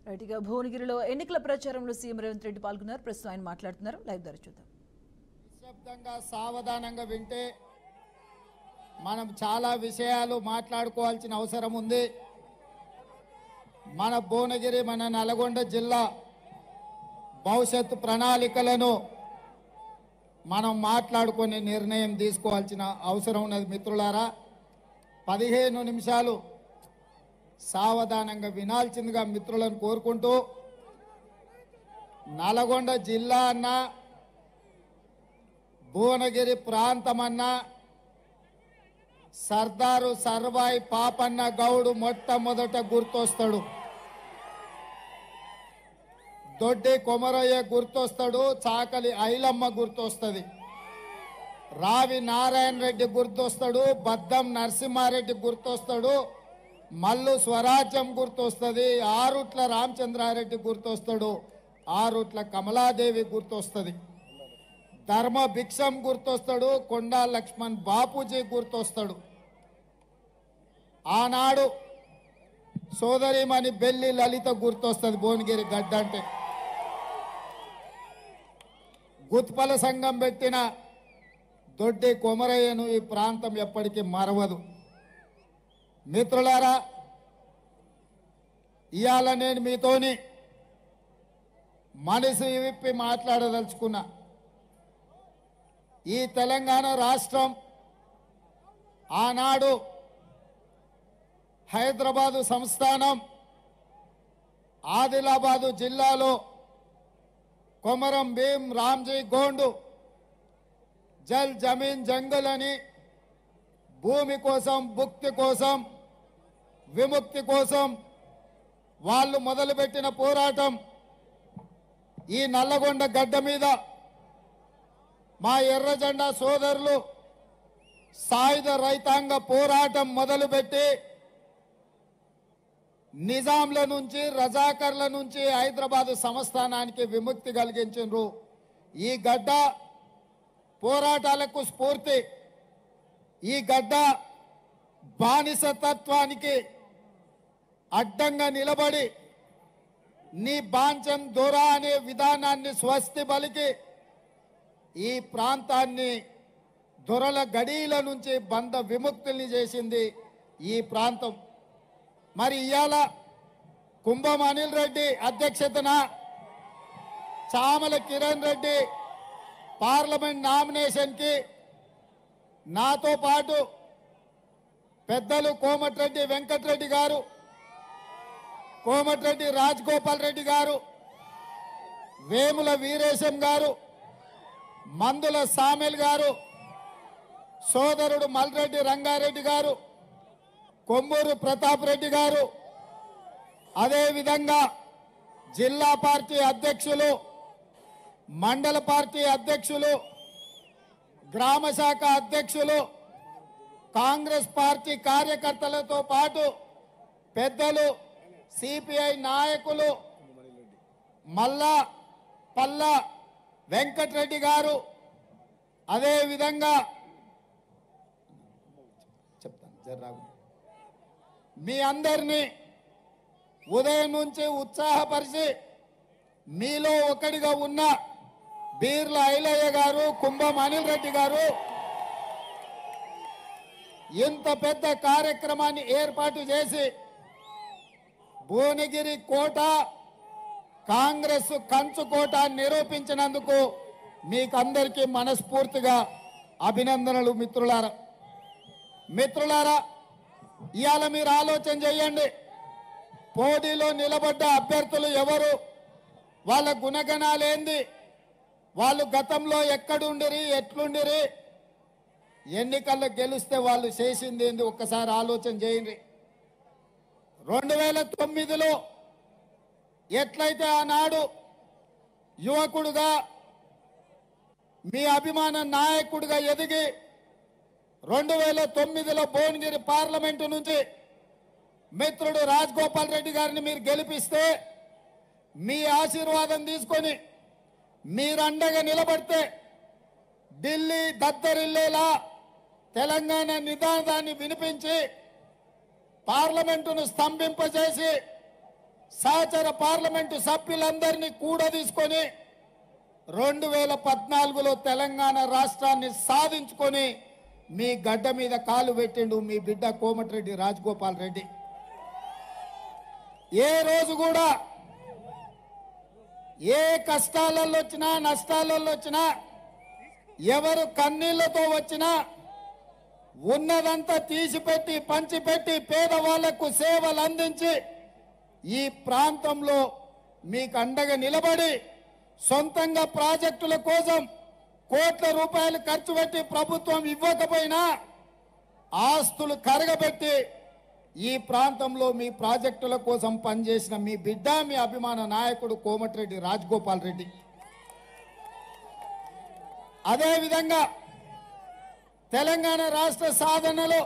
right ఇక భువనగిరిలో ఎన్నికల ప్రచారంలో సీఎం రేవంత్ రెడ్డి పాల్గొన్నారు ప్రస్తుతం ఆయన మాట్లాడుతున్నారు లైవ్ ద్వారా చూద్దాం నిశ్శబ్దంగా సావధానంగా వింటే మనం చాలా విషయాలు మాట్లాడుకోవాల్సిన అవసరం ఉంది మన భువనగిరి మన నల్గొండ జిల్లా భవిష్యత్తు ప్రణాళికలను మనం మాట్లాడుకొని నిర్ణయం తీసుకోవాల్సిన అవసరం ఉన్నది మిత్రులారా పదిహేను నిమిషాలు సావధానంగా వినాల్సిందిగా మిత్రులను కోరుకుంటూ నల్గొండ జిల్లా అన్నా భువనగిరి ప్రాంతమన్నా సర్దారు సర్వాయి పాపన్న గౌడు మొట్టమొదట గుర్తొస్తాడు దొడ్డి కొమరయ్య గుర్తొస్తాడు చాకలి ఐలమ్మ గుర్తొస్తుంది రావి నారాయణ రెడ్డి గుర్తొస్తాడు బద్దం నరసింహారెడ్డి గుర్తొస్తాడు మల్లు స్వరాజ్యం గుర్తొస్తుంది ఆరుట్ల రామచంద్రారెడ్డి గుర్తొస్తాడు ఆరుట్ల కమలాదేవి గుర్తొస్తుంది ధర్మ భిక్షం గుర్తొస్తాడు కొండా లక్ష్మణ్ బాపూజీ గుర్తొస్తాడు ఆనాడు సోదరిమణి బెల్లి లలిత గుర్తొస్తుంది భువనగిరి గడ్డ అంటే గుత్పల సంఘం పెట్టిన దొడ్డి కొమరయ్యను ఈ ప్రాంతం ఎప్పటికీ మరవదు మిత్రులారా ఇవాళ నేను మీతోని మనసు విప్పి మాట్లాడదలుచుకున్నా ఈ తెలంగాణ రాష్ట్రం ఆనాడు హైదరాబాదు సంస్థానం ఆదిలాబాదు జిల్లాలో కొమరం భీం రామ్జీ గోండు జల్ జమీన్ జంగల్ అని భూమి కోసం భుక్తి కోసం విముక్తి కోసం వాళ్ళు మొదలుపెట్టిన పోరాటం ఈ నల్లగొండ గడ్డ మీద మా ఎర్ర జెండా సోదరులు సాయుధ రైతాంగ పోరాటం మొదలుపెట్టి నిజాంల నుంచి రజాకర్ల నుంచి హైదరాబాద్ సంస్థానానికి విముక్తి కలిగించారు ఈ గడ్డ పోరాటాలకు స్ఫూర్తి ఈ గడ్డ బానిసతత్వానికి అడ్డంగా నిలబడి నీ బాంచం దొర అనే విధానాన్ని స్వస్తి పలికి ఈ ప్రాంతాన్ని దొరల గడీల నుంచి బంధ విముక్తుల్ని చేసింది ఈ ప్రాంతం మరి ఇవాళ కుంభం అనిల్ రెడ్డి అధ్యక్షతన చామల కిరణ్ రెడ్డి పార్లమెంట్ నామినేషన్కి నాతో పాటు పెద్దలు కోమటిరెడ్డి వెంకటరెడ్డి గారు కోమటిరెడ్డి రాజగోపాల్ రెడ్డి గారు వేముల వీరేశం గారు మందుల సామెల్ గారు సోదరుడు మల్రెడ్డి రంగారెడ్డి గారు కొమ్మూరు ప్రతాప్ రెడ్డి గారు అదేవిధంగా జిల్లా పార్టీ అధ్యక్షులు మండల పార్టీ అధ్యక్షులు గ్రామ శాఖ అధ్యక్షులు కాంగ్రెస్ పార్టీ కార్యకర్తలతో పాటు పెద్దలు సిపిఐ నాయకులు మల్లా పల్లా వెంకటరెడ్డి గారు అదేవిధంగా చెప్తాను జర్రాగు మీ అందరినీ ఉదయం నుంచి ఉత్సాహపరిచి మీలో ఒకటిగా ఉన్న బీర్ల ఐలయ్య గారు కుంభం అనిల్ రెడ్డి గారు ఇంత పెద్ద కార్యక్రమాన్ని ఏర్పాటు చేసి భువనగిరి కోట కాంగ్రెస్ కంచు కోట అని నిరూపించినందుకు మీకందరికీ మనస్ఫూర్తిగా అభినందనలు మిత్రులారా మిత్రులారా ఇవాళ మీరు ఆలోచన చేయండి పోటీలో నిలబడ్డ అభ్యర్థులు ఎవరు వాళ్ళ గుణగణాలేంది వాళ్ళు గతంలో ఎక్కడుండిరి ఎట్లుండిరి ఎన్నికల్లో గెలిస్తే వాళ్ళు చేసింది ఏంది ఒక్కసారి ఆలోచన చేయండి రెండు వేల తొమ్మిదిలో ఎట్లయితే ఆనాడు యువకుడుగా మీ అభిమాన నాయకుడిగా ఎదిగి రెండు వేల తొమ్మిదిలో భువనగిరి పార్లమెంటు నుంచి మిత్రుడు రాజగోపాల్ రెడ్డి గారిని మీరు గెలిపిస్తే మీ ఆశీర్వాదం తీసుకొని మీరు అండగా నిలబడితే ఢిల్లీ దద్దరిల్లేలా తెలంగాణ నిదానాన్ని వినిపించి పార్లమెంటును స్తంభింపజేసి సహచర పార్లమెంటు సభ్యులందరినీ కూడా తీసుకొని రెండు వేల పద్నాలుగులో తెలంగాణ రాష్ట్రాన్ని సాధించుకొని మీ గడ్డ మీద కాలు పెట్టిండు మీ బిడ్డ కోమటిరెడ్డి రాజగోపాల్ రెడ్డి ఏ రోజు కూడా ఏ కష్టాలలో వచ్చినా నష్టాలలో వచ్చినా ఎవరు కన్నీళ్లతో వచ్చినా ఉన్నదంతా తీసిపెట్టి పంచిపెట్టి పేదవాళ్లకు సేవలు అందించి ఈ ప్రాంతంలో మీకు అండగా నిలబడి సొంతంగా ప్రాజెక్టుల కోసం కోట్ల రూపాయలు ఖర్చు పెట్టి ప్రభుత్వం ఇవ్వకపోయినా ఆస్తులు కరగబెట్టి ఈ ప్రాంతంలో మీ ప్రాజెక్టుల కోసం పనిచేసిన మీ బిడ్డ మీ అభిమాన నాయకుడు కోమటిరెడ్డి రాజగోపాల్ రెడ్డి అదేవిధంగా తెలంగాణ రాష్ట్ర సాధనలో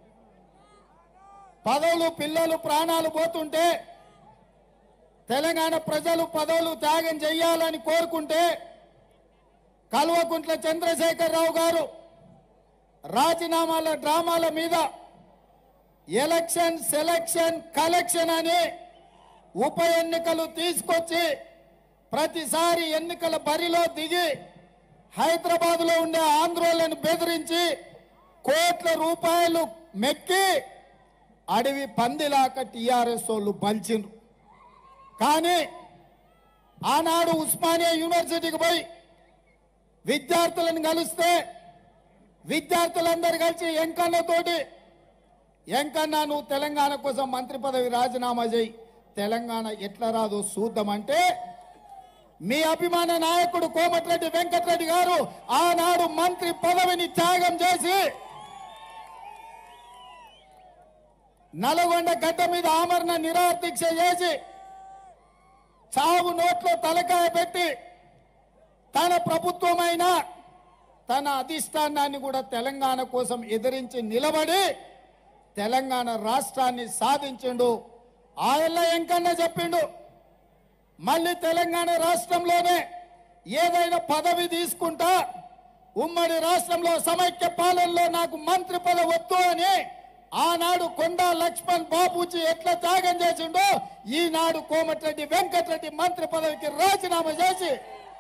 పదవులు పిల్లలు ప్రాణాలు పోతుంటే తెలంగాణ ప్రజలు పదవులు త్యాగం చేయాలని కోరుకుంటే కల్వకుంట్ల చంద్రశేఖరరావు గారు రాజీనామాల డ్రామాల మీద ఎలక్షన్ సెలక్షన్ కలెక్షన్ అని ఉప ఎన్నికలు తీసుకొచ్చి ప్రతిసారి ఎన్నికల బరిలో దిగి హైదరాబాద్ లో ఉండే ఆంధ్రోలను బెదిరించి కోట్ల రూపాయలు మెక్కి అడవి పందిలాక టిఆర్ఎస్ వాళ్ళు బలిచిండ్రు కానీ ఆనాడు ఉస్మానియా యూనివర్సిటీకి పోయి విద్యార్థులను కలిస్తే విద్యార్థులందరూ కలిసి ఎంకన్నతోటి ఎంకన్నా నువ్వు తెలంగాణ కోసం మంత్రి పదవి రాజీనామా చేయి తెలంగాణ ఎట్లా రాదో చూద్దామంటే మీ అభిమాన నాయకుడు కోమటిరెడ్డి వెంకటరెడ్డి గారు ఆనాడు మంత్రి పదవిని త్యాగం చేసి నల్గొండ గడ్డ మీద ఆమరణ నిరాహార దీక్ష చేసి చావు నోట్లో తలకాయ పెట్టి తన ప్రభుత్వమైన తన అధిష్టానాన్ని కూడా తెలంగాణ కోసం ఎదిరించి నిలబడి తెలంగాణ రాష్ట్రాన్ని సాధించిండు ఆయన ఎంకన్నా చెప్పిండు మళ్ళీ తెలంగాణ రాష్ట్రంలోనే ఏదైనా పదవి తీసుకుంటా ఉమ్మడి రాష్ట్రంలో సమైక్య పాలనలో నాకు మంత్రి పదవి వద్దు అని ఆనాడు కొండా లక్ష్మణ్ బాబూజీ ఎట్లా త్యాగం చేసిండో ఈనాడు కోమటిరెడ్డి వెంకటరెడ్డి మంత్రి పదవికి రాజీనామా చేసి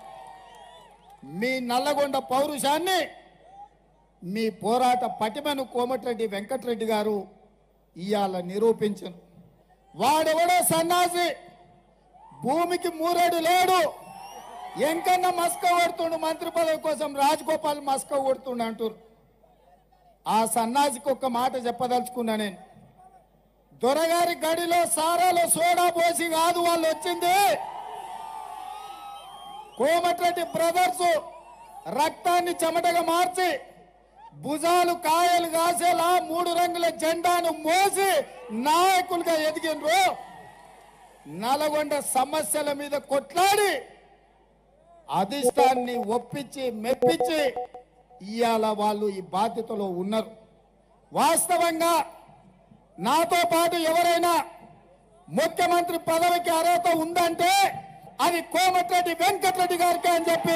మీ నల్లగొండ పౌరుషాన్ని మీ పోరాట పటిమను కోమటిరెడ్డి వెంకటరెడ్డి గారు ఇవాళ నిరూపించను వాడెవడో సన్నాసి భూమికి మూరేడు లేడు ఎంకన్న మస్క కొడుతుండు మంత్రి పదవి కోసం రాజగోపాల్ మస్క కొడుతుండు అంటారు ఆ సన్నాసికి ఒక్క మాట చెప్పదలుచుకున్నా నేను దొరగారి గడిలో సారాలో సోడా పోసి కాదు వాళ్ళు వచ్చింది కోమటిరెడ్డి బ్రదర్స్ రక్తాన్ని చెమటగా మార్చి భుజాలు కాయలు కాసేలా మూడు రంగుల జెండాను మోసి నాయకులుగా ఎదిగినరు నల్గొండ సమస్యల మీద కొట్లాడి అధిష్టాన్ని ఒప్పించి మెప్పించి ఇవాళ వాళ్ళు ఈ బాధ్యతలో ఉన్నారు వాస్తవంగా నాతో పాటు ఎవరైనా ముఖ్యమంత్రి పదవికి అర్హత ఉందంటే అది కోమటిరెడ్డి వెంకటరెడ్డి గారికి అని చెప్పి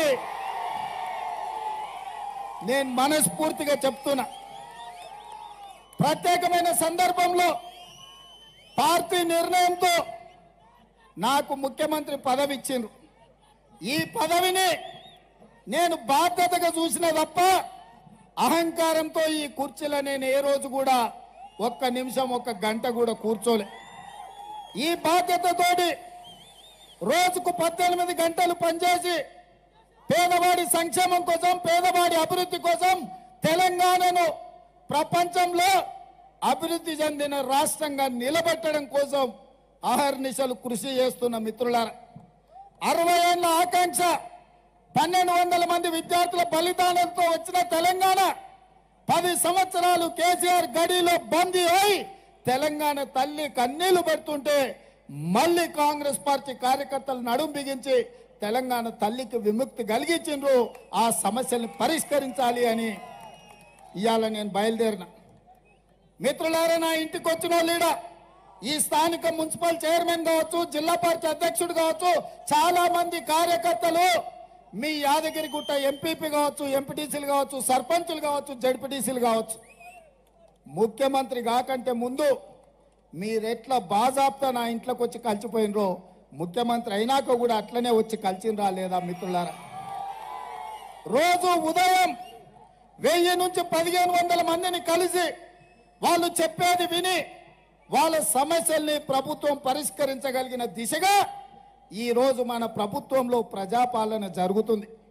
నేను మనస్ఫూర్తిగా చెప్తున్నా ప్రత్యేకమైన సందర్భంలో పార్టీ నిర్ణయంతో నాకు ముఖ్యమంత్రి పదవి ఇచ్చిండ్రు ఈ పదవిని నేను బాధ్యతగా చూసిన తప్ప అహంకారంతో ఈ కుర్చీలో నేను ఏ రోజు కూడా ఒక్క నిమిషం ఒక్క గంట కూడా కూర్చోలే ఈ బాధ్యతతోటి రోజుకు పద్దెనిమిది గంటలు పనిచేసి పేదవాడి సంక్షేమం కోసం పేదవాడి అభివృద్ధి కోసం తెలంగాణను ప్రపంచంలో అభివృద్ధి చెందిన రాష్ట్రంగా నిలబెట్టడం కోసం అహర్నిశలు కృషి చేస్తున్న మిత్రులారా అరవై ఏళ్ళ ఆకాంక్ష పన్నెండు వందల మంది విద్యార్థుల బలిదానంతో వచ్చిన తెలంగాణ పది సంవత్సరాలు కేసీఆర్ గడిలో బందీ అయి తెలంగాణ తల్లి కన్నీళ్లు పెడుతుంటే మళ్ళీ కాంగ్రెస్ పార్టీ కార్యకర్తలు నడుం బిగించి తెలంగాణ తల్లికి విముక్తి కలిగించిండ్రు ఆ సమస్యల్ని పరిష్కరించాలి అని ఇవాళ నేను బయలుదేరిన మిత్రులారా నా ఇంటికి వచ్చిన వాళ్ళీడ ఈ స్థానిక మున్సిపల్ చైర్మన్ కావచ్చు జిల్లా పార్టీ అధ్యక్షుడు కావచ్చు చాలా మంది కార్యకర్తలు మీ యాదగిరిగుట్ట ఎంపీపీ కావచ్చు ఎంపీటీసీలు కావచ్చు సర్పంచులు కావచ్చు జడ్పీటీసీలు కావచ్చు ముఖ్యమంత్రి కాకంటే ముందు మీరెట్లా బాజాప్తా నా ఇంట్లోకి వచ్చి కలిసిపోయినరో ముఖ్యమంత్రి అయినాక కూడా అట్లనే వచ్చి కలిసినరా లేదా మిత్రులారా రోజు ఉదయం వెయ్యి నుంచి పదిహేను వందల మందిని కలిసి వాళ్ళు చెప్పేది విని వాళ్ళ సమస్యల్ని ప్రభుత్వం పరిష్కరించగలిగిన దిశగా ఈ రోజు మన ప్రభుత్వంలో ప్రజాపాలన జరుగుతుంది